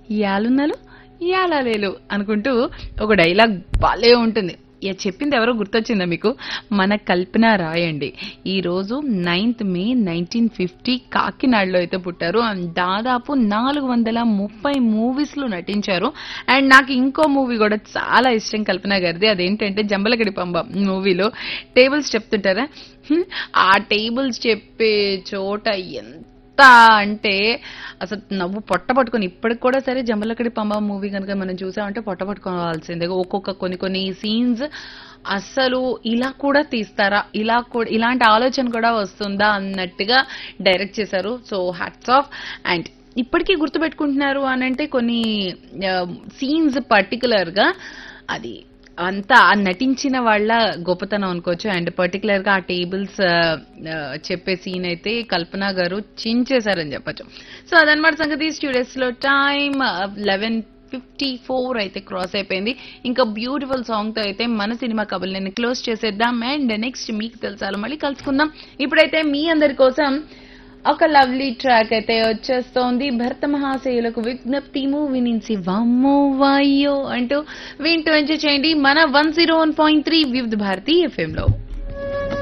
యాలున్నలు యాలాలేలు అనుకుంటూ ఒక డైలాగ్ భలే ఉంటుంది ఇక చెప్పింది ఎవరో గుర్తొచ్చిందా మీకు మన కల్పన రాయ్ అండి ఈ రోజు నైన్త్ మే నైన్టీన్ ఫిఫ్టీ కాకినాడలో అయితే పుట్టారు అండ్ దాదాపు నాలుగు వందల ముప్పై మూవీస్ లో నటించారు అండ్ నాకు ఇంకో మూవీ కూడా చాలా ఇష్టం కల్పన గారిది అదేంటంటే జంబలగడి పంబ మూవీలో టేబుల్స్ చెప్తుంటారా హ్మ్, ఆ టేబుల్స్ చెప్పే చోట ఎంత అంటే అసలు నవ్వు పొట్ట పట్టుకొని ఇప్పటికి కూడా సరే జంబలకడి పంబ మూవీ కనుక మనం చూసామంటే పొట్ట పట్టుకోవాల్సిందే ఒక్కొక్క కొన్ని కొన్ని సీన్స్ అసలు ఇలా కూడా తీస్తారా ఇలా కూడా ఇలాంటి ఆలోచన కూడా వస్తుందా అన్నట్టుగా డైరెక్ట్ చేశారు సో హ్యాట్స్ ఆఫ్ అండ్ ఇప్పటికీ గుర్తుపెట్టుకుంటున్నారు అని అంటే కొన్ని సీన్స్ పర్టికులర్ గా అది అంతా ఆ నటించిన వాళ్ళ గొప్పతనం అనుకోవచ్చు అండ్ పర్టికులర్ గా ఆ టేబుల్స్ చెప్పే సీన్ అయితే కల్పన గారు చించేశారని చెప్పొచ్చు సో అదనమాట సంగతి స్టూడియోస్ లో టైం లెవెన్ ఫిఫ్టీ ఫోర్ అయితే క్రాస్ అయిపోయింది ఇంకా బ్యూటిఫుల్ సాంగ్ తో అయితే మన సినిమా కబుల్ని క్లోజ్ చేసేద్దాం అండ్ నెక్స్ట్ మీకు తెలుసాలో మళ్ళీ కలుసుకుందాం ఇప్పుడైతే మీ అందరి కోసం ఒక లవ్లీ ట్రాక్ అయితే వచ్చేస్తోంది భరత మహాశయులకు విజ్ఞప్తి మూవీ నుంచి వమ్మో వాయ్యో అంటూ వింటూ ఎంజాయ్ చేయండి మన one zero one point three Vividh Bharati FM లో